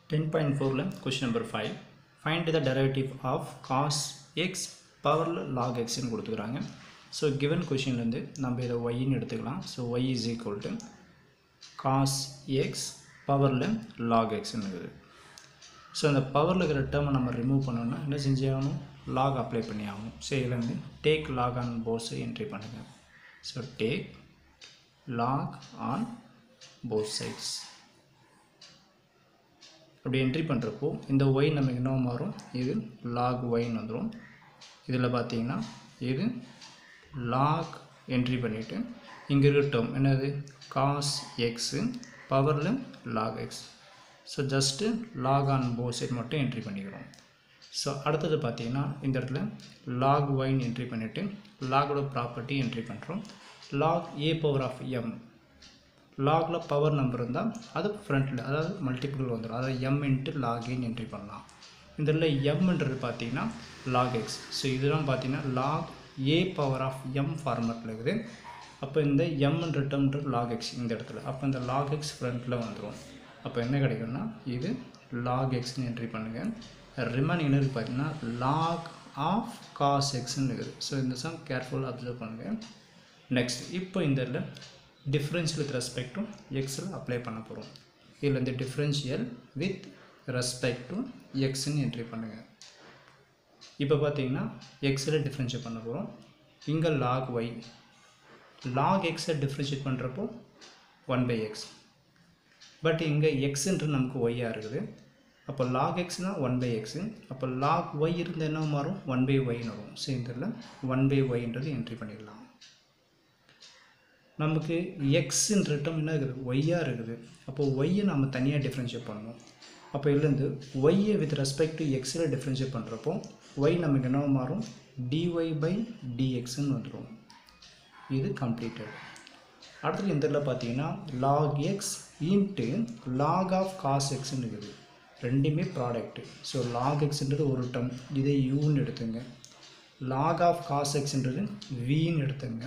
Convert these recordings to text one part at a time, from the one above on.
10.4ல question number five find the derivative of cos x பவரில் log எக்ஸ்னு கொடுத்துக்கிறாங்க so given கொஷின்லேருந்து நம்ம இதை ஒய்ன்னு எடுத்துக்கலாம் so y is equal to cos x பவரில் லாக் எக்ஸ்னு இருக்குது ஸோ அந்த பவரில் இருக்கிற டேர்மை நம்ம ரிமூவ் பண்ணோம்னா என்ன செஞ்சே ஆகணும் லாக் அப்ளை பண்ணி ஆகணும் ஸோ இதுலேருந்து டேக் லாக் ஆன் போஸை என்ட்ரி பண்ணுங்கள் so take log on both sides அப்படி என்ட்ரி பண்ணுறப்போ இந்த ஒய் நமக்கு என்ன மாறும் இது லாக் ஒய்ன்னு வந்துடும் இதில் பார்த்தீங்கன்னா இது லாக் என்ட்ரி பண்ணிவிட்டு இங்கே இருக்க டேர்ம் என்னது காஸ் எக்ஸு பவரில் log x so just log on both side மட்டும் என்ட்ரி பண்ணிக்கிறோம் ஸோ அடுத்தது பார்த்தீங்கன்னா இந்த இடத்துல லாக் ஒய்ன்னு என்ட்ரி பண்ணிவிட்டு லாகோட ப்ராப்பர்ட்டி என்ட்ரி பண்ணுறோம் log a power of m லாகில் பவர் நம்பர் இருந்தால் அது ஃப்ரண்ட்டில் அதாவது மல்டிபிள் வந்துடும் அதாவது எம் இன்ட்டு லாகின்னு என்ட்ரி பண்ணலாம் இந்த இதில் எம்ன்றது பார்த்தீங்கன்னா லாக் எக்ஸ் ஸோ இதெல்லாம் பார்த்தீங்கன்னா log a power of m ஃபார்மேட்டில் இருக்குது அப்போ இந்த எம்ன்ற டேர்ம்ன்றது லாக் எக்ஸ் இந்த இடத்துல அப்போ இந்த லாக் எக்ஸ் ஃப்ரண்ட்டில் வந்துடும் அப்போ என்ன கிடைக்கும்னா இது லாக் எக்ஸ்னு என்ட்ரி பண்ணுங்கள் ரிமைனிங் என்ன இருக்குது பார்த்தீங்கன்னா லாக் ஆஃப் காஸ் எக்ஸ்ன்னு இருக்குது ஸோ இந்த சம் கேர்ஃபுல்லாக அப்சர்வ் பண்ணுங்கள் நெக்ஸ்ட் இப்போ இந்த இதில் டிஃப்ரென்ஸ் வித் ரெஸ்பெக்ட் டு எக்ஸில் அப்ளை பண்ண போகிறோம் இதில் இந்த டிஃப்ரென்ஷியல் வித் ரெஸ்பெக்ட் டு எக்ஸ்ன்னு என்ட்ரி பண்ணுங்கள் இப்போ பார்த்தீங்கன்னா எக்ஸில் டிஃப்ரென்ஷியேட் பண்ண போகிறோம் இங்கே லாக் ஒய் லாக் எக்ஸை டிஃப்ரென்ஷியேட் பண்ணுறப்போ ஒன் பை எக்ஸ் பட் இங்கே எக்ஸுன்றது நமக்கு ஒய்யாக இருக்குது அப்போ லாக் எக்ஸ்னால் ஒன் பை எக்ஸு அப்போ லாக் ஒய் இருந்தால் என்ன மாறும் ஒன் பை ஒய்னு வரும் ஸோ இதில் ஒன் பை ஒய்ன்றது என்ட்ரி பண்ணிடலாம் நமக்கு எக்ஸுன்ற டேர்ம் என்ன இருக்குது ஒய்யாக இருக்குது அப்போ ஒய்யை நம்ம தனியாக டிஃப்ரென்ஷியேட் பண்ணணும் அப்போ இதுலேருந்து ஒய்யை வித் ரெஸ்பெக்ட் டு எக்ஸில் டிஃப்ரென்ஷியேட் பண்ணுறப்போ ஒய் நமக்கு என்ன மாறும் டிஒய் பை டிஎக்ஸ்ன்னு வந்துடும் இது கம்ப்ளீட்டட் அடுத்தது இந்த இதில் பார்த்தீங்கன்னா log x into log of cos எக்ஸ்ன்னு இருக்குது ரெண்டுமே ப்ராடக்ட்டு ஸோ லாக் எக்ஸ்ன்றது ஒரு டம் இதை யூன்னு எடுத்துங்க லாக் ஆஃப் காஸ் எக்ஸ்ன்றது வின்னு எடுத்துங்க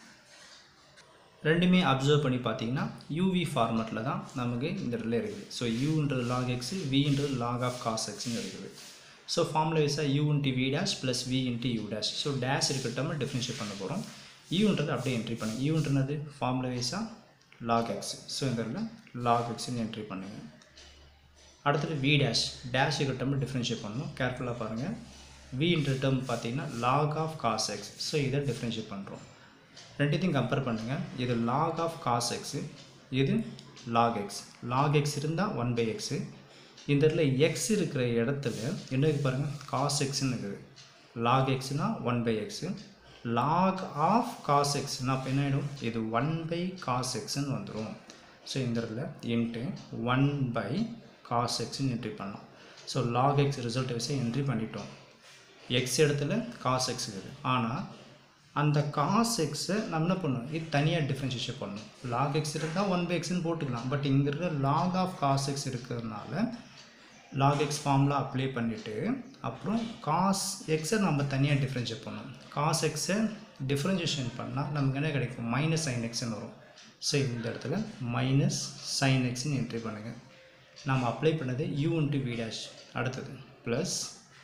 ரெண்டுமே அப்சர்வ் பண்ணி பார்த்தீங்கன்னா யூவி ஃபார்மேட்டில் தான் நமக்கு இந்த இடத்துல இருக்குது ஸோ யூன்றது லாக் எக்ஸு வின்றது லாக் ஆஃப் காஸ் எக்ஸ்னு இருக்குது ஸோ ஃபார்முலா வைஸாக u into v dash plus v into u dash so dash இருக்கட்டும் டிஃப்ரென்ஷியேட் பண்ண போகிறோம் யூன்றது அப்படியே என்ட்ரி பண்ணுங்க யூன்றது ஃபார்முலா வைஸாக லாக் எக்ஸ் ஸோ இந்த இடத்துல லாக் எக்ஸ்னு என்ட்ரி பண்ணுங்கள் அடுத்தது வி டேஷ் டேஷ் இருக்கட்டும் டிஃப்ரென்ஷியேட் பண்ணணும் கேர்ஃபுல்லாக பாருங்கள் வின்ற டேர்ம் பார்த்தீங்கன்னா log of cos x so இதை டிஃப்ரென்ஷியேட் பண்ணுறோம் ரெண்டுத்தையும் கம்பேர் பண்ணுங்கள் இது லாக் ஆஃப் காஸ் எக்ஸு இது லாக் எக்ஸ் லாக் எக்ஸ் இருந்தால் ஒன் பை எக்ஸு இந்த இடத்துல எக்ஸ் இருக்கிற இடத்துல என்ன இருக்கு பாருங்கள் காஸ் எக்ஸ்ன்னு இருக்குது லாக் எக்ஸ்னால் one by x log of cos எக்ஸ்னால் அப்போ என்ன ஆகிடும் இது ஒன் பை காஸ் எக்ஸ்ன்னு வந்துடும் ஸோ இந்த இடத்துல இன்ட்டு ஒன் பை காஸ் எக்ஸ்ன்னு என்ட்ரி பண்ணலாம் ஸோ லாக் எக்ஸ் ரிசல்ட் வச்சு என்ட்ரி பண்ணிட்டோம் எக்ஸ் இடத்துல காஸ் எக்ஸ் இருக்குது ஆனால் அந்த காஸ் எக்ஸை நம்ம என்ன பண்ணணும் இது தனியாக டிஃப்ரென்ஷியேஷன் பண்ணணும் லாக் எக்ஸ் இருந்தால் ஒன் பை எக்ஸ்னு போட்டுக்கலாம் பட் இங்கே இருக்கிற லாக் ஆஃப் காஸ் எக்ஸ் இருக்கிறதுனால லாக் எக்ஸ் ஃபார்முலா அப்ளை பண்ணிவிட்டு அப்புறம் காஸ் எக்ஸை நம்ம தனியாக டிஃப்ரென்ஷியேட் பண்ணணும் காஸ் எக்ஸை டிஃப்ரென்ஷியேஷன் பண்ணால் நமக்கு என்ன கிடைக்கும் மைனஸ் சைன் எக்ஸ்னு வரும் ஸோ இந்த இடத்துல மைனஸ் சைன் எக்ஸ்னு என்ட்ரி பண்ணுங்கள் நம்ம அப்ளை பண்ணது யூ இன்ட்டு வி டேஷ் அடுத்தது plus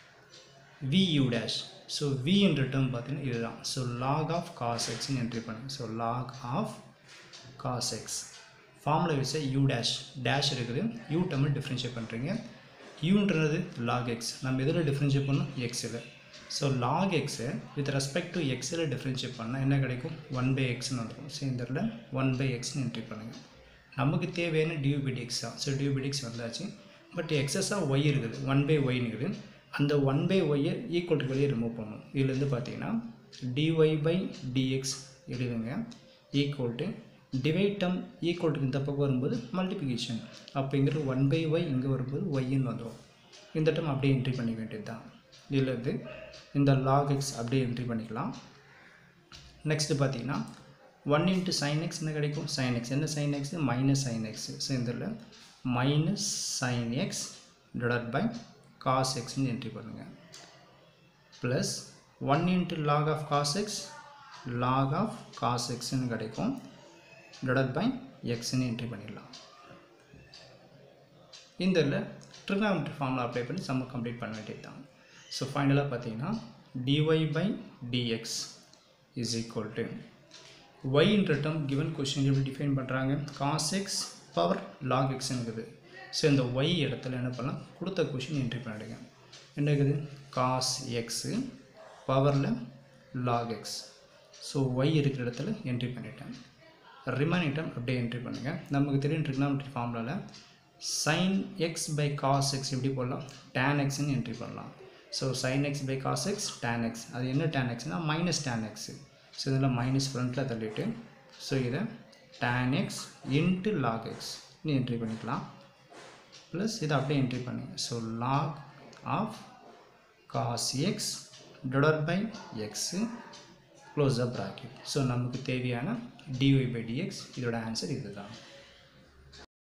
v u dash so v என்ற டேர்ம் பார்த்தீங்கன்னா இதுதான் ஸோ லாக் ஆஃப் காஸ் எக்ஸ்னு என்ட்ரி பண்ணுங்கள் so log of cos x formula வச்சு யூ டேஷ் டேஷ் இருக்குது யூ டேர்மில் டிஃப்ரென்ஷியேட் பண்ணுறீங்க யூன்றது லாக் எக்ஸ் நம்ம எதில் டிஃப்ரென்ஷியேட் பண்ணோம் எக்ஸில் ஸோ லாக் எக்ஸை வித் ரெஸ்பெக்ட் டு எக்ஸில் டிஃப்ரென்ஷியேட் பண்ணால் என்ன கிடைக்கும் ஒன் பை எக்ஸ்னு வந்துடும் ஸோ இந்த இடத்துல ஒன் பை எக்ஸ்னு என்ட்ரி பண்ணுங்கள் நமக்கு தேவையான டியூபிடிக்ஸ் தான் ஸோ டியூபிடிக்ஸ் வந்தாச்சு பட் எக்ஸஸாக ஒய் இருக்குது ஒன் பை ஒய்னு இருக்குது அந்த ஒன் பை ஒய்யை ஈக்குவல் டு வெளியே ரிமூவ் பண்ணணும் இதுலேருந்து பார்த்தீங்கன்னா டிஒய் பை டிஎக்ஸ் எழுதுங்க ஈக்குவல் டு டிவைட் டம் ஈக்குவல் டு இந்த பக்கம் வரும்போது மல்டிப்ளிகேஷன் அப்படிங்கிறது ஒன் பை ஒய் இங்கே வரும்போது ஒய்ன்னு வந்துடும் இந்த டம் அப்படியே என்ட்ரி பண்ணிக்க வேண்டியது தான் இதுலேருந்து இந்த லாக் எக்ஸ் அப்படியே என்ட்ரி பண்ணிக்கலாம் நெக்ஸ்ட்டு பார்த்தீங்கன்னா ஒன் இன்ட்டு சைன் எக்ஸ் என்ன கிடைக்கும் சைன் எக்ஸ் என்ன sine x minus sine x so இதில் minus sine x divide by cos எக்ஸ்னு என்ட்ரி பண்ணுங்கள் plus one into log of cos x log of cos எக்ஸ்னு கிடைக்கும் டிவைட் பை எக்ஸ்னு entry பண்ணிடலாம் இந்த இதில் ட்ரிகாமெட்ரி ஃபார்முலா அப்ளை பண்ணி சம்ம கம்ப்ளீட் பண்ண வேண்டியது தான் ஸோ ஃபைனலாக பார்த்தீங்கன்னா dy by dx is equal to ஒய்ன்ற டேர்ம் கிவன் கொஷின் எப்படி டிஃபைன் பண்ணுறாங்க காஸ் எக்ஸ் பவர் லாக் எக்ஸுங்கிறது ஸோ இந்த ஒய் இடத்துல என்ன பண்ணலாம் கொடுத்த கொஷின் என்ட்ரி பண்ணிடுங்க என்ன இருக்குது காஸ் எக்ஸு பவரில் லாக் எக்ஸ் ஸோ ஒய் இருக்கிற இடத்துல என்ட்ரி பண்ணிட்டேன் ரிமைனிங் டேர்ம் அப்படியே என்ட்ரி பண்ணுங்கள் நமக்கு தெரியும் ட்ரிக்னாமெட்ரி ஃபார்முலாவில் sine x by cos x எப்படி போடலாம் டேன் எக்ஸ்னு என்ட்ரி பண்ணலாம் so sine x by cos x tan x அது என்ன டேன் எக்ஸ்னால் மைனஸ் டேன் எக்ஸு ஸோ இதில் மைனஸ் ஃப்ரண்ட்டில் தள்ளிட்டு ஸோ இதை tan x into log x நீ என்ட்ரி பண்ணிக்கலாம் ப்ளஸ் இதை அப்படியே என்ட்ரி பண்ணுங்க so log of cos x divide by x close up bracket so நமக்கு தேவையான டிஒய் பை டிஎக்ஸ் இதோட ஆன்சர் இதுதான்